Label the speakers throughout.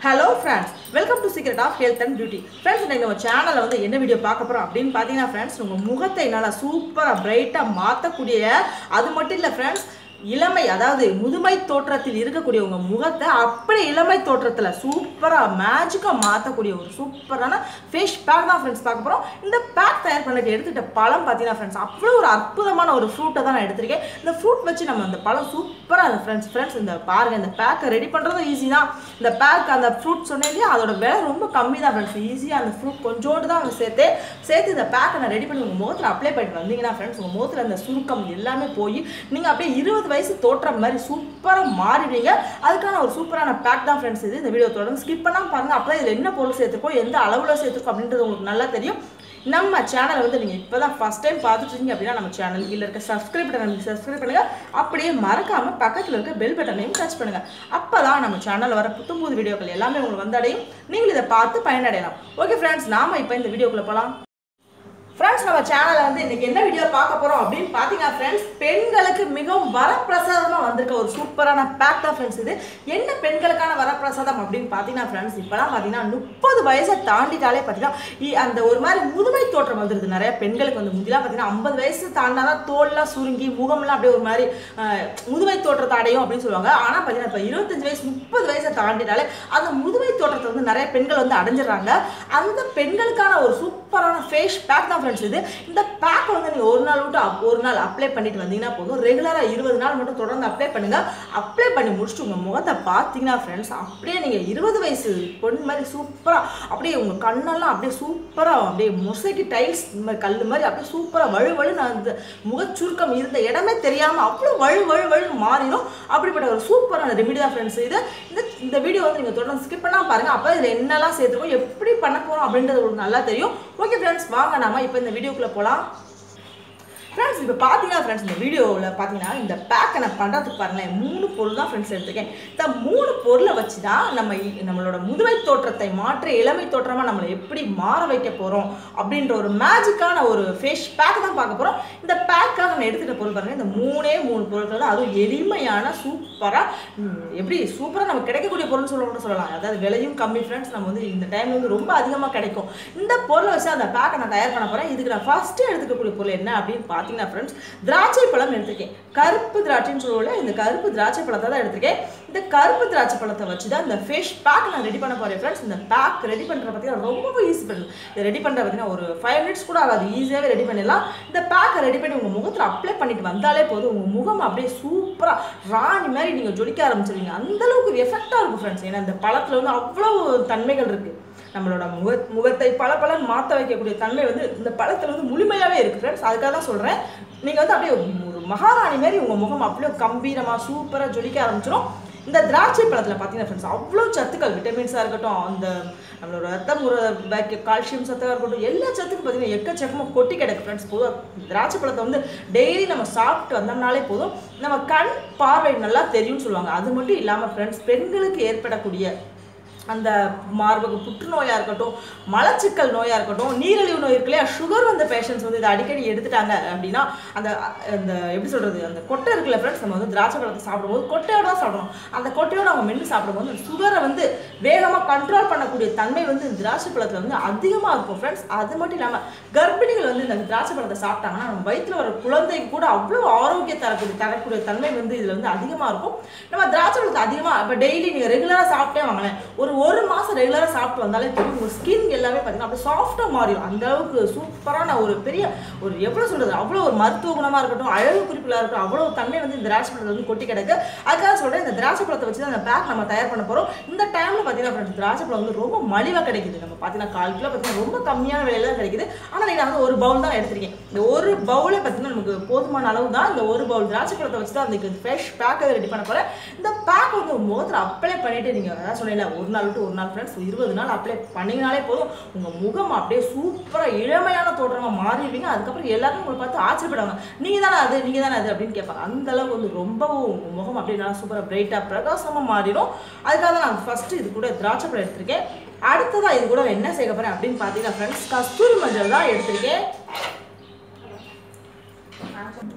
Speaker 1: hello friends welcome to secret of health and beauty friends இன்னைக்கு நம்ம சேனலில் வந்து என்ன வீடியோ பார்க்க போகிறோம் அப்படின்னு பார்த்தீங்கன்னா ஃப்ரெண்ட்ஸ் உங்கள் முகத்தை நல்லா சூப்பராக பிரைட்டாக மாற்றக்கூடிய அது மட்டும் இல்லை ஃப்ரெண்ட்ஸ் இளமை அதாவது முதுமை தோற்றத்தில் இருக்கக்கூடிய உங்கள் முகத்தை அப்படி இளமை தோற்றத்தில் சூப்பராக மேஜிக்காக மாற்றக்கூடிய ஒரு சூப்பரான ஃபேஸ் பேக் தான் ஃப்ரெண்ட்ஸ் பார்க்க போகிறோம் இந்த பேக் தயார் பண்ணதுக்கு எடுத்துக்கிட்ட பழம் பார்த்தீங்கன்னா ஃப்ரெண்ட்ஸ் அவ்வளோ ஒரு அற்புதமான ஒரு ஃப்ரூட்டை தான் நான் எடுத்திருக்கேன் இந்த ஃப்ரூட் வச்சு நம்ம அந்த பழம் சூப்பராக அந்த ஃப்ரெண்ட்ஸ் ஃப்ரெண்ட்ஸ் இந்த பாருங்கள் இந்த பேக்கை ரெடி பண்ணுறதும் ஈஸி தான் இந்த பேக் அந்த ஃப்ரூட் சொன்னேன் இல்லையா அதோட விலை ரொம்ப கம்மி தான் ஃப்ரெண்ட்ஸ் ஈஸியாக அந்த ஃப்ரூட் கொஞ்சோண்டு தான் அவங்க சேர்த்து சேர்த்து இந்த பேக்கை நான் ரெடி பண்ணி உங்கள் முகத்தில் அப்ளை பண்ணிட்டு வந்தீங்கன்னா ஃப்ரெண்ட்ஸ் உங்கள் முகத்தில் அந்த சுருக்கம் எல்லாமே போய் நீங்கள் அப்படியே இருபது வயசு தோற்றம் மாதிரி சூப்பராக மாறிடுவீங்க அதுக்கான ஒரு சூப்பரான பேக் தான் ஃப்ரெண்ட்ஸ் இது இந்த வீடியோ தொடர்ந்து ஸ்கிப் பண்ணாமல் பாருங்கள் அப்போ இதில் என்ன பொருள் சேர்த்துருக்கோம் எந்த அளவில் சேர்த்துருக்கோம் அப்படின்றது உங்களுக்கு நல்லா தெரியும் நம்ம சேனலை வந்து நீங்கள் இப்போ தான் ஃபஸ்ட் டைம் பார்த்துட்டு இருக்கீங்க அப்படின்னா நம்ம சேனல் கீழே இருக்க சப்ஸ்கிரைப் பட்டன் சப்ஸ்கிரைப் பண்ணுங்கள் அப்படியே மறக்காமல் பக்கத்தில் இருக்க பெல் பட்டனையும் டச் பண்ணுங்கள் அப்போ தான் நம்ம சேனலில் வர புத்தம் புது வீடியோக்கள் எல்லாமே உங்களுக்கு வந்தடையும் நீங்கள் இதை பார்த்து பயனடையலாம் ஓகே ஃப்ரெண்ட்ஸ் நாம இப்போ இந்த வீடியோக்குள்ளே போகலாம் ஃப்ரெண்ட்ஸ் நம்ம சேனலில் வந்து இன்னைக்கு என்ன வீடியோ பார்க்க போகிறோம் அப்படின்னு பார்த்தீங்கன்னா ஃப்ரெண்ட்ஸ் பெண்களுக்கு மிகவும் வரப்பிரசாதமாக வந்திருக்க ஒரு சூப்பரான பேக் தான் ஃப்ரெண்ட்ஸ் இது என்ன பெண்களுக்கான வரப்பிரசாதம் அப்படின்னு பார்த்தீங்கன்னா ஃப்ரெண்ட்ஸ் இப்போலாம் பார்த்தீங்கன்னா முப்பது வயசை தாண்டிட்டாலே பார்த்தீங்கன்னா இ- அந்த ஒரு மாதிரி முதுமை தோற்றம் வந்துருது நிறைய பெண்களுக்கு வந்து முந்திலாம் பார்த்தீங்கன்னா ஐம்பது வயசு தாண்டினாதான் தோல்லாம் சுருங்கி முகம்லாம் அப்படியே ஒரு மாதிரி அஹ், முதுமை தோற்றத்தை அடையும் அப்படின்னு சொல்லுவாங்க ஆனால் பார்த்தீங்கன்னா இப்போ இருபத்தஞ்சு வயசு முப்பது வயசை தாண்டிட்டாலே அந்த முதுமை தோற்றத்தை வந்து நிறைய பெண்கள் வந்து அடைஞ்சிடுறாங்க அந்த பெண்களுக்கான ஒரு சூப்பரான ஃபேஸ் பேக் தான் ஃப்ரெண்ட்ஸ் இது இந்த பேக் வந்து நீங்கள் ஒரு நாள் விட்டு அப்- ஒரு நாள் அப்ளை பண்ணிட்டு வந்தீங்கன்னா போதும் ரெகுலராக இருபது நாள் மட்டும் தொடர்ந்து அப்ளை பண்ணுங்க அப்ளை பண்ணி முடிச்சுட்டு உங்கள் முகத்தை பார்த்தீங்கன்னா ஃப்ரெண்ட்ஸ் அப்படியே நீங்கள் இருபது வயசு பொண்ணு மாதிரி சூப்பராக அப்படியே உங்கள் கண்ணெல்லாம் அப்படியே சூப்பராக அப்படியே மொசைக்கு டைல்ஸ் மாதிரி கல் மாதிரி அப்படியே சூப்பராக வழு வழுன்னு அந்த முகச்சுருக்கம் இருந்த இடமே தெரியாமல் அவ்வளோ வழு வழு வழுன்னு மாறிடும் அப்படிப்பட்ட ஒரு சூப்பரான ரெமிடி தான் ஃப்ரெண்ட்ஸ் இது இந்த இந்த வீடியோ வந்து நீங்கள் தொடர்ந்து ஸ்கிப் பண்ணால் பாருங்கள் அப்போ இதில் என்னெல்லாம் சேர்த்துக்கோ எப்படி பண்ண போகிறோம் அப்படின்றது உங்களுக்கு நல்லா தெரியும் ஓகே ஃப்ரெண்ட்ஸ் வாங்க நாம இப்போ இந்த வீடியோக்குள்ளே போகலாம் ஃப்ரெண்ட்ஸ் இப்போ பார்த்தீங்கன்னா ஃப்ரெண்ட்ஸ் இந்த வீடியோவில் பார்த்தீங்கன்னா இந்த பேக்கை நான் பண்ணுறதுக்கு பாருங்களேன் மூணு பொருள் தான் ஃப்ரெண்ட்ஸ் எடுத்துக்கேன் இந்த மூணு பொருளை வச்சு தான் நம்ம இ- நம்மளோட முதுமை தோற்றத்தை மாற்றி இளமை தோற்றமாக நம்மளை எப்படி மாற வைக்க போகிறோம் அப்படின்ற ஒரு மேஜிக்கான ஒரு ஃபேஸ் பேக் தான் பார்க்க போகிறோம் இந்த பேக்காக நான் எடுத்துகிட்ட பொருள் பாருங்கள் இந்த மூணே மூணு பொருட்கள் தான் அதுவும் எளிமையான சூப்பராக எப்படி சூப்பராக நமக்கு கிடைக்கக்கூடிய பொருள் சொல்லணும்னு சொல்லலாம் அதாவது விலையும் கம்மி ஃப்ரெண்ட்ஸ் நம்ம வந்து இந்த டைம் வந்து ரொம்ப அதிகமாக கிடைக்கும் இந்த பொருளை வச்சு அந்த பேக்கை நான் தயார் பண்ண போகிறேன் இதுக்கு நான் ஃபஸ்ட்டு எடுத்துக்கக்கூடிய பொருள் என்ன அப்படின்னு பார்த்தீங்கன்னா ஃப்ரெண்ட்ஸ் திராட்சை பழம் எடுத்திருக்கேன் கருப்பு திராட்சைன்னு சொல்லுவோம்ல இந்த கருப்பு திராட்சை பழத்தை தான் எடுத்திருக்கேன் இந்த கருப்பு திராட்சை பழத்தை வச்சு தான் இந்த ஃபேஸ் பேக் நான் ரெடி பண்ண போகிறேன் ஃப்ரெண்ட்ஸ் இந்த பேக் ரெடி பண்ணுற பார்த்தீங்கன்னா ரொம்ப ஈஸி பண்ணுது இதை ரெடி பண்ணுற பார்த்தீங்கன்னா ஒரு ஃபைவ் மினிட்ஸ் கூட ஆகாது ஈஸியாகவே ரெடி பண்ணிடலாம் இந்த பேக்கை ரெடி பண்ணி உங்கள் முகத்தில் அப்ளை பண்ணிட்டு வந்தாலே போதும் உங்கள் முகம் அப்படியே சூப்பராக ராணி மாதிரி நீங்கள் ஜொலிக்க ஆரம்பிச்சிருவீங்க அந்த அளவுக்கு எஃபெக்டாக இருக்கும் ஃப்ரெண்ட்ஸ் ஏன்னா இந்த பழத்தில் வந்து அவ்வளோ தன்மைகள் இருக்குது நம்மளோட முக முகத்தை பல பலன் மாற்ற வைக்கக்கூடிய தன்மை வந்து இந்த பழத்தில் வந்து முழுமையாகவே இருக்குது ஃப்ரெண்ட்ஸ் அதுக்காக தான் சொல்கிறேன் நீங்கள் வந்து அப்படியே ஒரு மகாராணி மாதிரி உங்கள் முகம் அப்படியே கம்பீரமாக சூப்பராக ஜொலிக்க ஆரம்பிச்சிடும் இந்த திராட்சை பழத்தில் பார்த்தீங்கன்னா ஃப்ரெண்ட்ஸ் அவ்வளோ சத்துக்கள் விட்டமின்ஸாக இருக்கட்டும் அந்த நம்மளோட ரத்தம் ஒரு பேக்க கால்சியம் சத்தாக இருக்கட்டும் எல்லா சத்துக்கும் பார்த்தீங்கன்னா எக்கச்சக்கமாக கொட்டி கிடக்கு ஃப்ரெண்ட்ஸ் பொதுவாக திராட்சை பழத்தை வந்து டெய்லி நம்ம சாப்பிட்டு வந்தோம்னாலே போதும் நம்ம கண் பார்வை நல்லா தெரியும்னு சொல்லுவாங்க அது மட்டும் இல்லாமல் ஃப்ரெண்ட்ஸ் பெண்களுக்கு ஏற்படக்கூடிய அந்த மார்பக புற்றுநோயாக இருக்கட்டும் மலச்சிக்கல் நோயாக இருக்கட்டும் நீரிழிவு நோய் இருக்கு இல்லையா சுகர் வந்த பேஷண்ட்ஸ் வந்து இதை அடிக்கடி எடுத்துட்டாங்க அப்படின்னா அந்த அந்த எப்படி சொல்கிறது அந்த கொட்டை இருக்குல்ல ஃப்ரெண்ட்ஸ் நம்ம வந்து திராட்சை பழத்தை சாப்பிடும்போது கொட்டையோட தான் சாப்பிடணும் அந்த கொட்டையோட அவங்க மென்று சாப்பிடும்போது அந்த சுகரை வந்து வேகமாக கண்ட்ரோல் பண்ணக்கூடிய தன்மை வந்து இந்த திராட்சை பழத்தில் வந்து அதிகமாக இருக்கும் ஃப்ரெண்ட்ஸ் அது மட்டும் இல்லாமல் கர்ப்பிணிகள் வந்து இந்த திராட்சை பழத்தை சாப்பிட்டாங்கன்னா நம்ம வயிற்றில் வர குழந்தைக்கு கூட அவ்வளோ ஆரோக்கியம் தரக்கூடிய தரக்கூடிய தன்மை வந்து இதில் வந்து அதிகமாக இருக்கும் நம்ம திராட்சை பழத்தை அதிகமாக இப்போ டெய்லி நீங்கள் ரெகுலராக சாப்பிட்டே வாங்களேன் ஒரு ஒரு மாதம் ரெகுலராக சாப்பிட்டு வந்தாலே தெரியும் உங்கள் ஸ்கின் எல்லாமே பார்த்தீங்கன்னா அப்படியே சாஃப்டாக மாறிடும் அந்த அளவுக்கு சூப்பரான ஒரு பெரிய ஒரு எவ்வளோ சொல்கிறது அவ்வளோ ஒரு மருத்துவ குணமாக இருக்கட்டும் அழகு குறிப்பில் இருக்கட்டும் அவ்வளோ தன்மை வந்து இந்த திராட்சை பழத்தை வந்து கொட்டி கிடக்கு அதுக்காக சொல்கிறேன் இந்த திராட்சை பழத்தை வச்சு தான் அந்த பேக் நம்ம தயார் பண்ண போகிறோம் இந்த டைமில் பார்த்தீங்கன்னா friends, திராட்சை பழம் வந்து ரொம்ப மலிவாக கிடைக்குது நம்ம பார்த்தீங்கன்னா கால் கிலோ பார்த்தீங்கன்னா ரொம்ப கம்மியான விலையில தான் கிடைக்குது ஆனால் நீங்கள் வந்து ஒரு பவுல் தான் எடுத்திருக்கேன் இந்த ஒரு பவுலே பார்த்தீங்கன்னா நமக்கு போதுமான அளவு தான் இந்த ஒரு பவுல் திராட்சை பழத்தை வச்சு தான் அந்த ஃப்ரெஷ் பேக்கை ரெடி பண்ண போகிறேன் இந்த பேக் வந்து உங்கள் முகத்தில் அப்ளை பண்ணிட்டு நீங்கள் அதான் சொன்னீங்களா ஒரு நாள் விட்டு ஒரு நாள் ஃப்ரெண்ட்ஸ் இருபது நாள் அப்ளை பண்ணிங்கனாலே போதும் உங்கள் முகம் அப்படியே சூப்பராக இளமையான தோற்றமாக மாறிடுவீங்க அதுக்கப்புறம் எல்லாரும் உங்களை பார்த்து ஆச்சரியப்படுவாங்க நீங்கள் தானே அது நீங்கள் தானே அது அப்படின்னு கேட்பாங்க அந்த அளவுக்கு வந்து ரொம்பவும் உங்கள் முகம் அப்படியே நல்லா சூப்பராக பிரைட்டாக பிரகாசமாக மாறிடும் அதுக்காக தான் நான் ஃபஸ்ட்டு இது கூட திராட்சை பழம் எடுத்திருக்கேன் அடுத்ததாக இது கூட நான் என்ன செய்ய போகிறேன் அப்படின்னு பார்த்தீங்கன்னா ஃப்ரெண்ட்ஸ் கஸ்தூரி மஞ்சள் தான் எடுத்திருக்கேன்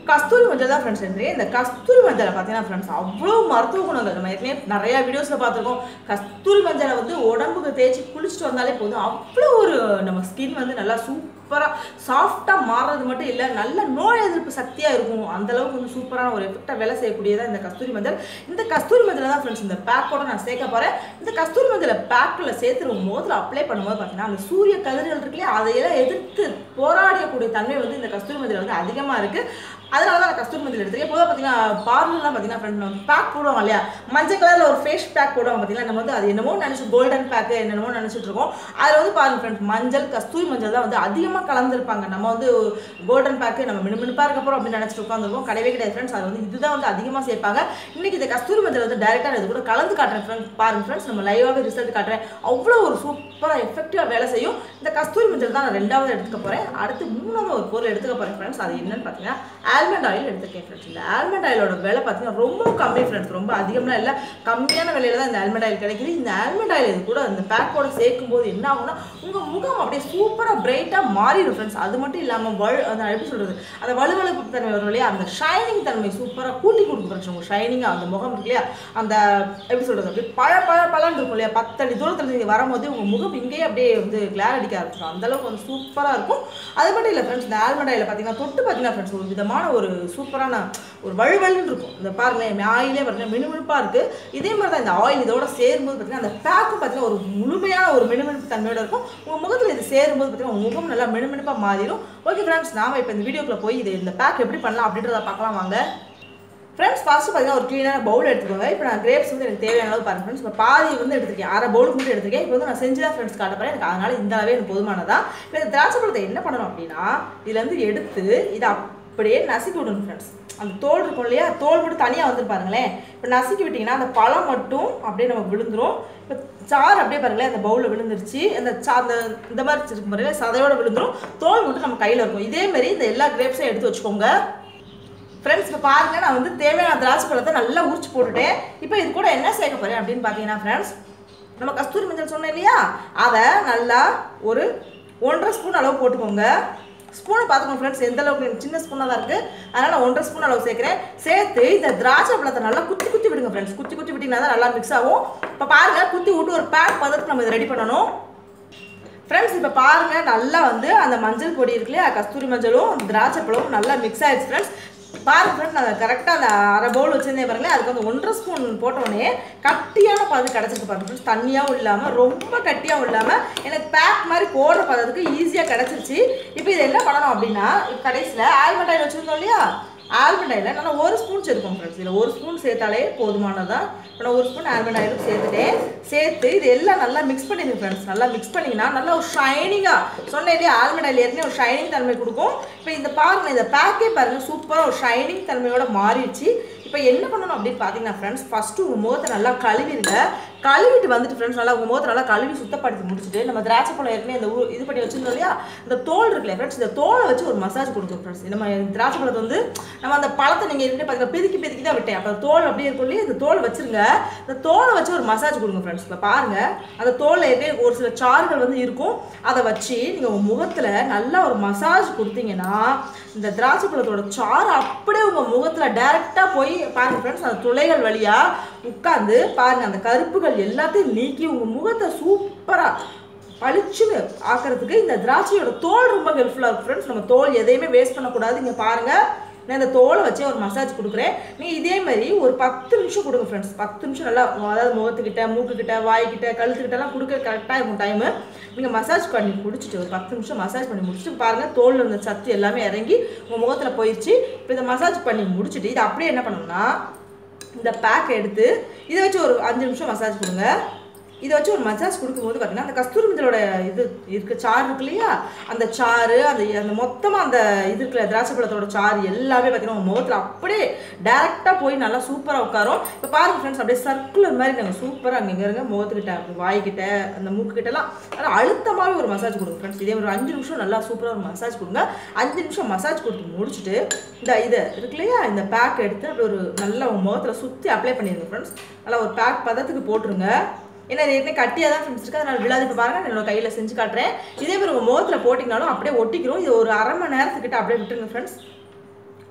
Speaker 1: கஸ்தூரி மஞ்சள் தான் ஃப்ரெண்ட்ஸ் எடுத்துருக்கேன் இந்த கஸ்தூரி மஞ்சளை பார்த்தீங்கன்னா ஃப்ரெண்ட்ஸ் அவ்வளோ மருத்துவ குணங்கள் நம்ம ஏற்கனவே நிறைய வீடியோஸில் பார்த்துருக்கோம் கஸ்தூரி மஞ்சளை வந்து உடம்புக்கு தேய்ச்சி குளிச்சுட்டு வந்தாலே போதும் அவ்வளோ ஒரு நம்ம ஸ்கின் வந்து நல்லா சூப்பராக சாஃப்டாக மாறுறது மட்டும் இல்லை நல்ல நோய் எதிர்ப்பு சக்தியாக இருக்கும் அந்த அளவுக்கு வந்து சூப்பரான ஒரு எஃபெக்டாக வேலை செய்யக்கூடியதாக இந்த கஸ்தூரி மஞ்சள் இந்த கஸ்தூரி மஞ்சளை தான் ஃப்ரெண்ட்ஸ் இந்த பேக்கோட நான் சேர்க்க போகிறேன் இந்த கஸ்தூரி மஞ்சளை பேக்கில் சேர்த்துருக்கும் போது அப்ளை பண்ணும்போது பார்த்தீங்கன்னா அந்த சூரிய கதிர்கள் இருக்கு இல்லையா அதையெல்லாம் எதிர்த்து போராடக்கூடிய தன்மை வந்து இந்த கஸ்தூரி மஞ்சள் வந்து அதிகமாக இருக்குது அதனால தான் நான் கஸ்தூரி மஞ்சள் எடுத்துருக்கேன் பொதுவாக பார்த்தீங்கன்னா பார்லர்லாம் பார்த்தீங்கன்னா ஃப்ரெண்ட் பேக் போடுவாங்க இல்லையா மஞ்சள் கலரில் ஒரு ஃபேஸ் பேக் போடுவாங்க பார்த்தீங்கன்னா நம்ம வந்து அது என்னமோ நினச்சி கோல்டன் பேக்கு என்னென்னமோ நினச்சிட்டு இருக்கோம் அதில் வந்து பாருங்க ஃப்ரெண்ட்ஸ் மஞ்சள் கஸ்தூரி மஞ்சள் தான் வந்து அதிகமாக கலந்துருப்பாங்க நம்ம வந்து கோல்டன் பேக்கு நம்ம மினுமினுப்பாக இருக்க போகிறோம் அப்படின்னு நினச்சிட்டு உட்காந்துருக்கோம் கிடையவே கிடையாது ஃப்ரெண்ட்ஸ் அது வந்து இதுதான் வந்து அதிகமாக சேர்ப்பாங்க இன்னைக்கு இந்த கஸ்தூரி மஞ்சள் வந்து டேரெக்டாக இது கூட கலந்து காட்டுறேன் ஃப்ரெண்ட்ஸ் பாருங்க ஃப்ரெண்ட்ஸ் நம்ம லைவாகவே ரிசல்ட் காட்டுறேன் அவ்வளோ ஒரு சூப்பராக எஃபெக்டிவாக வேலை செய்யும் இந்த கஸ்தூரி மஞ்சள் தான் நான் ரெண்டாவது எடுத்துக்க போகிறேன் அடுத்து மூணாவது ஒரு பொருள் எடுத்துக்க போகிறேன் ஃப்ரெண்ட்ஸ் அது என்னன்னு பார்த்தீங்கன்னா ஆல்மண்ட் ஆயில் எடுத்துக்கேன் ஃப்ரெண்ட்ஸ் இந்த ஆல்மண்ட் ஆயிலோட விலை பார்த்தீங்கன்னா ரொம்ப கம்மி ஃப்ரெண்ட்ஸ் ரொம்ப அதிகம்லாம் இல்லை கம்மியான விலையில தான் இந்த ஆல்மண்ட் ஆயில் கிடைக்குது இந்த ஆல்மண்ட் ஆயில் இது கூட இந்த பேக்கோட சேர்க்கும் போது என்ன ஆகும்னா உங்கள் முகம் அப்படியே சூப்பராக பிரைட்டாக மாறிடும் ஃப்ரெண்ட்ஸ் அது மட்டும் இல்லாமல் வலு அந்த எப்படி சொல்கிறது அந்த வலுவலுப்பு தன்மை வரும் இல்லையா அந்த ஷைனிங் தன்மை சூப்பராக கூட்டி கொடுக்கும் ஃப்ரெண்ட்ஸ் உங்கள் ஷைனிங்காக அந்த முகம் இருக்கு இல்லையா அந்த எப்படி சொல்கிறது அப்படியே பழ பழ பழன்னு இருக்கும் இல்லையா பத்தடி தூரத்தில் நீங்கள் வரும்போது உங்கள் முகம் இங்கேயே அப்படியே வந்து கிளார் அடிக்க ஆரம்பிச்சிடும் அந்த அளவுக்கு வந்து சூப்பராக இருக்கும் அது மட்டும் இல்லை ஃப்ரெண்ட்ஸ் இந்த ஆல்மண்ட் ஆயில் பார்த்தீங்கன்னா தொட்டு பார்த்தீங்கன்னா ஃப்ரெண்ட்ஸ் ஒரு விதமான ஒரு சூப்பரான ஒரு வழுவழுன்னு இருக்கும் இந்த பாருங்களேன் ஆயிலே பார்த்தீங்கன்னா மினுமினுப்பாக இருக்குது இதே மாதிரி தான் இந்த ஆயில் இதோட சேரும்போது பார்த்தீங்கன்னா அந்த பேக்கு பார்த்தீங்கன்னா ஒரு முழுமையான ஒரு மினுமினுப்பு தன்மையோட இருக்கும் உங்கள் முகத்தில் இது சேரும்போது பார்த்தீங்கன்னா உங்கள் முகம் நல்லா மினுமினுப்பாக மாறிடும் ஓகே ஃப்ரெண்ட்ஸ் நாம இப்போ இந்த வீடியோக்குள்ள போய் இது இந்த பேக் எப்படி பண்ணலாம் அப்படின்றத பார்க்கலாம் வாங்க ஃப்ரெண்ட்ஸ் ஃபர்ஸ்ட் பார்த்தீங்கன்னா ஒரு க்ளீனான பவுல் எடுத்துக்கோங்க இப்போ நான் கிரேப்ஸ் வந்து எனக்கு தேவையான அளவு பாருங்க ஃப்ரெண்ட்ஸ் இப்போ பாதி வந்து எடுத்துருக்கேன் அரை பவுலுக்கு மட்டும் எடுத்துருக்கேன் இப்போ வந்து நான் செஞ்சு தான் ஃப்ரெண்ட்ஸ் காட்ட போகிறேன் எனக்கு அதனால இந்த அளவே எனக்கு போதுமானதான் இப்போ இந்த திராட்சை பழத்தை என்ன பண்ணணும் அப்படின்னா இதுலேருந்து எடுத்து இதை அப்படியே நசுக்கி விடணும் ஃப்ரெண்ட்ஸ் அந்த தோல் இருக்கும் இல்லையா தோல் மட்டும் தனியாக வந்து பாருங்களேன் இப்போ நசுக்கி விட்டிங்கன்னா அந்த பழம் மட்டும் அப்படியே நம்ம விழுந்துரும் இப்போ சாறு அப்படியே பாருங்களேன் அந்த பவுலில் விழுந்துருச்சு அந்த சா அந்த இந்த மாதிரி இருக்கும் பாருங்களேன் சதையோட விழுந்துரும் தோல் மட்டும் நம்ம கையில் இருக்கும் இதே மாதிரி இந்த எல்லா கிரேப்ஸையும் எடுத்து வச்சுக்கோங்க ஃப்ரெண்ட்ஸ் இப்போ பாருங்க நான் வந்து தேவையான திராட்சை பழத்தை நல்லா உரிச்சு போட்டுட்டேன் இப்போ இது கூட என்ன சேர்க்க போகிறேன் அப்படின்னு பார்த்தீங்கன்னா ஃப்ரெண்ட்ஸ் நம்ம கஸ்தூரி மஞ்சள் சொன்னேன் இல்லையா அதை நல்லா ஒரு ஒன்றரை ஸ்பூன் அளவு போட்டுக்கோங்க ஸ்பூனை பார்த்துக்கோங்க ஃப்ரெண்ட்ஸ் எந்த அளவுக்கு எனக்கு சின்ன ஸ்பூனாக தான் இருக்குது அதனால் நான் ஒன்றரை ஸ்பூன் அளவு சேர்க்குறேன் சேர்த்து இந்த திராட்சை பழத்தை நல்லா குத்தி குத்தி விடுங்க ஃப்ரெண்ட்ஸ் குத்தி குத்தி விட்டிங்கன்னா தான் நல்லா மிக்ஸ் ஆகும் இப்போ பாருங்கள் குத்தி விட்டு ஒரு பேக் பதத்துக்கு நம்ம இதை ரெடி பண்ணணும் ஃப்ரெண்ட்ஸ் இப்போ பாருங்கள் நல்லா வந்து அந்த மஞ்சள் பொடி இருக்கு இல்லையா கஸ்தூரி மஞ்சளும் அந்த திராட்சை பழமும் நல்லா மிக்ஸ் ஆயிடுச்சு ஃப்ரெண்ட்ஸ் பாருங்க ஃப்ரெண்ட் நான் கரெக்டாக அந்த அரை பவுல் வச்சிருந்தேன் பாருங்களேன் அதுக்கு வந்து ஒன்றரை ஸ்பூன் போட்டோடனே கட்டியான பதம் கிடச்சிருக்கு பாருங்க ஃப்ரெண்ட்ஸ் தண்ணியாகவும் இல்லாமல் ரொம்ப கட்டியாகவும் இல்லாமல் எனக்கு பேக் மாதிரி போடுற பதத்துக்கு ஈஸியாக கிடச்சிருச்சு இப்போ இதை என்ன பண்ணணும் அப்படின்னா கடைசியில் ஆல்மண்ட் ஆயில் வச்சுருந்தோம் இல்லையா ஆல்மண்ட் ஆயில் நல்லா ஒரு ஸ்பூன் சேர்த்துக்கோங்க ஃப்ரெண்ட்ஸ் இதில் ஒரு ஸ்பூன் சேர்த்தாலே போதுமானதான் இப்போ நான் ஒரு ஸ்பூன் ஆல்மண்ட் ஆயிலும் சேர்த்துட்டேன் சேர்த்து இது எல்லாம் நல்லா மிக்ஸ் பண்ணிடுங்க ஃப்ரெண்ட்ஸ் நல்லா மிக்ஸ் பண்ணிங்கன்னா நல்லா ஒரு ஷைனிங்காக சொன்னேன் இல்லையா ஆல்மண்ட் ஆயில் ஏற்கனவே ஒரு ஷைனிங் தன்மை கொடுக்கும் இப்போ இந்த பாருங்க இந்த பேக்கே பாருங்கள் சூப்பராக ஒரு ஷைனிங் தன்மையோட மாறிடுச்சு இப்போ என்ன பண்ணணும் அப்படின்னு பார்த்தீங்கன்னா ஃப்ரெண்ட்ஸ் ஃபஸ்ட்டு உங்கள் முகத்தை நல்லா கழுவிடுங்க கழுவிட்டு வந்துட்டு ஃப்ரெண்ட்ஸ் நல்லா உங்கள் முகத்தை நல்லா கழுவி சுத்தப்படுத்தி முடிச்சுட்டு நம்ம திராட்சை பழம் ஏற்கனவே இந்த ஊ- இது பண்ணி வச்சிருந்தோம் இல்லையா இந்த தோல் இருக்குல்ல ஃப்ரெண்ட்ஸ் இந்த தோலை வச்சு ஒரு மசாஜ் கொடுக்கும் ஃப்ரெண்ட்ஸ் நம்ம திராட்சை பழத்தை வந்து நம்ம அந்த பழத்தை நீங்கள் ஏற்கனவே பார்த்தீங்கன்னா பிதுக்கி பிதுக்கி தான் விட்டேன் அப்போ தோல் அப்படியே இருக்கும் இல்லையா இந்த தோலை வச்சிருங்க இந்த தோலை வச்சு ஒரு மசாஜ் கொடுங்க ஃப்ரெண்ட்ஸ் இப்போ பாருங்க அந்த தோலில் ஏற்கனவே ஒரு சில சாறுகள் வந்து இருக்கும் அதை வச்சு நீங்கள் உங்கள் முகத்தில் நல்லா ஒரு மசாஜ் கொடுத்தீங்கன்னா இந்த திராட்சை பழத்தோட சாறு அப்படியே உங்கள் முகத்தில் டைரெக்டாக போய் பாருங்க ஃப்ரெண்ட்ஸ் அந்த துளைகள் வழியாக உட்காந்து பாருங்க அந்த கருப்புகள் எல்லாத்தையும் நீக்கி உங்கள் முகத்தை சூப்பராக பளிச்சுன்னு ஆக்கிறதுக்கு இந்த திராட்சையோட தோல் ரொம்ப ஹெல்ப்ஃபுல்லாக இருக்கும் ஃப்ரெண்ட்ஸ் நம்ம தோல் எதையுமே வேஸ்ட் பண்ணக்கூடாது இங்கே பாருங்கள் நான் இந்த தோலை வச்சே ஒரு மசாஜ் கொடுக்குறேன் நீங்கள் இதே மாதிரி ஒரு பத்து நிமிஷம் கொடுங்க ஃப்ரெண்ட்ஸ் பத்து நிமிஷம் நல்லா அதாவது முகத்துக்கிட்ட மூக்குக்கிட்ட வாய்க்கிட்ட கழுத்துக்கிட்டலாம் கொடுக்க கரெக்டாக இருக்கும் டைமு நீங்கள் மசாஜ் பண்ணி முடிச்சுட்டு ஒரு பத்து நிமிஷம் மசாஜ் பண்ணி முடிச்சுட்டு பாருங்கள் தோலில் இருந்த சத்து எல்லாமே இறங்கி உங்கள் முகத்தில் போயிடுச்சு இப்போ இதை மசாஜ் பண்ணி முடிச்சுட்டு இதை அப்படியே என்ன பண்ணணும்னா இந்த பேக் எடுத்து இதை வச்சு ஒரு அஞ்சு நிமிஷம் மசாஜ் கொடுங்க இதை வச்சு ஒரு மசாஜ் கொடுக்கும்போது பார்த்தீங்கன்னா அந்த கஸ்தூரி மஞ்சளோட இது இருக்கு சாறு இருக்கு இல்லையா அந்த சாறு அந்த அந்த மொத்தமாக அந்த இது இருக்குல்ல திராட்சை பழத்தோட சாறு எல்லாமே பார்த்தீங்கன்னா உங்கள் முகத்தில் அப்படியே டேரெக்டாக போய் நல்லா சூப்பராக உட்காரும் இப்போ பாருங்க ஃப்ரெண்ட்ஸ் அப்படியே சர்க்குலர் மாதிரி நாங்கள் சூப்பராக அங்கே இங்கே இருங்க முகத்துக்கிட்ட அப்படி வாய்க்கிட்ட அந்த மூக்குக்கிட்டலாம் நல்லா அழுத்தமாகவே ஒரு மசாஜ் கொடுங்க ஃப்ரெண்ட்ஸ் இதே ஒரு அஞ்சு நிமிஷம் நல்லா சூப்பராக ஒரு மசாஜ் கொடுங்க அஞ்சு நிமிஷம் மசாஜ் கொடுத்து முடிச்சுட்டு இந்த இது இருக்கு இல்லையா இந்த பேக் எடுத்து அப்படி ஒரு நல்லா உங்கள் முகத்தில் சுற்றி அப்ளை பண்ணிடுங்க ஃப்ரெண்ட்ஸ் நல்லா ஒரு பேக் பதத்துக்கு போட்டுருங்க ஏன்னா இது ஏற்கனவே கட்டியாக தான் ஃப்ரெண்ட்ஸ் இருக்குது அதனால் விழாது இப்போ பாருங்க நான் என்னோட கையில் செஞ்சு காட்டுறேன் இதே மாதிரி உங்கள் முகத்தில் போட்டிங்கனாலும் அப்படியே ஒட்டிக்கிறோம் இது ஒரு அரை மணி நேரத்துக்கிட்ட அப்படியே விட்டுருங்க ஃப்ரெண்ட்ஸ்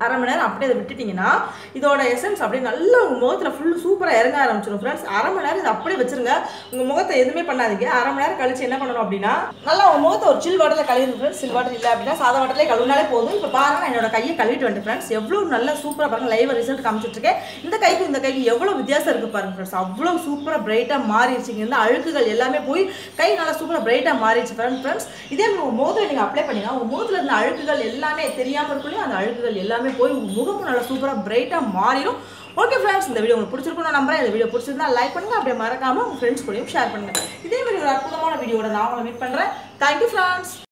Speaker 1: அரை மணி நேரம் அப்படியே அதை விட்டுட்டிங்கன்னா இதோட எசன்ஸ் அப்படியே நல்லா உங்கள் முகத்தில் ஃபுல்லு சூப்பராக இறங்க ஆரம்பிச்சிடும் ஃப்ரெண்ட்ஸ் அரை மணி நேரம் இதை அப்படியே வச்சிருங்க உங்கள் முகத்தை எதுவுமே பண்ணாதீங்க அரை மணி நேரம் கழிச்சு என்ன பண்ணணும் அப்படின்னா நல்லா உங்கள் முகத்தை ஒரு சில் வாட்டரில் கழுவிடும் ஃப்ரெண்ட்ஸ் சில் வாட்டர் இல்லை அப்படின்னா சாதா வாட்டர்லேயே கழுவினாலே போதும் இப்போ பாருங்க நான் என்னோட கையை கழுவிட்டு வந்துட்டு ஃப்ரெண்ட்ஸ் எவ்வளோ நல்லா சூப்பராக பாருங்க லைவ் ரிசல்ட் காமிச்சிட்ருக்கேன் இந்த கைக்கு இந்த கைக்கு எவ்வளோ வித்தியாசம் இருக்குது பாருங்க ஃப்ரெண்ட்ஸ் அவ்வளோ சூப்பராக பிரைட்டாக மாறிடுச்சிங்க இந்த அழுக்குகள் எல்லாமே போய் கை நல்லா சூப்பராக பிரைட்டாக மாறிடுச்சு ஃப்ரெண்ட்ஸ் இதே மாதிரி உங்கள் முகத்தில் நீங்கள் அப்ளை பண்ணீங்கன்னா உங்கள் முகத்தில் இருந்த அழுக்குகள் எல்லாமே தெரியாமல் இருக்குள்ளே அந்த அழுக்குகள் எல்லாமே போய் உங்கள் முகமும் நல்லா சூப்பராக பிரைட்டாக மாறிடும் ஓகே ஃப்ரெண்ட்ஸ் இந்த வீடியோ உங்களுக்கு பிடிச்சிருக்கும் நான் நம்புறேன் இந்த வீடியோ பிடிச்சிருந்தா லைக் பண்ணுங்க அப்படியே மறக்காம உங்கள் ஃப்ரெண்ட்ஸ் கூடயும் ஷேர் பண்ணுங்க இதே மாதிரி ஒரு அற்புதமான வீடியோட நான் உங்களை மீட் பண்ணுறேன் தேங்க்யூ ஃப்ரெண்ட்ஸ்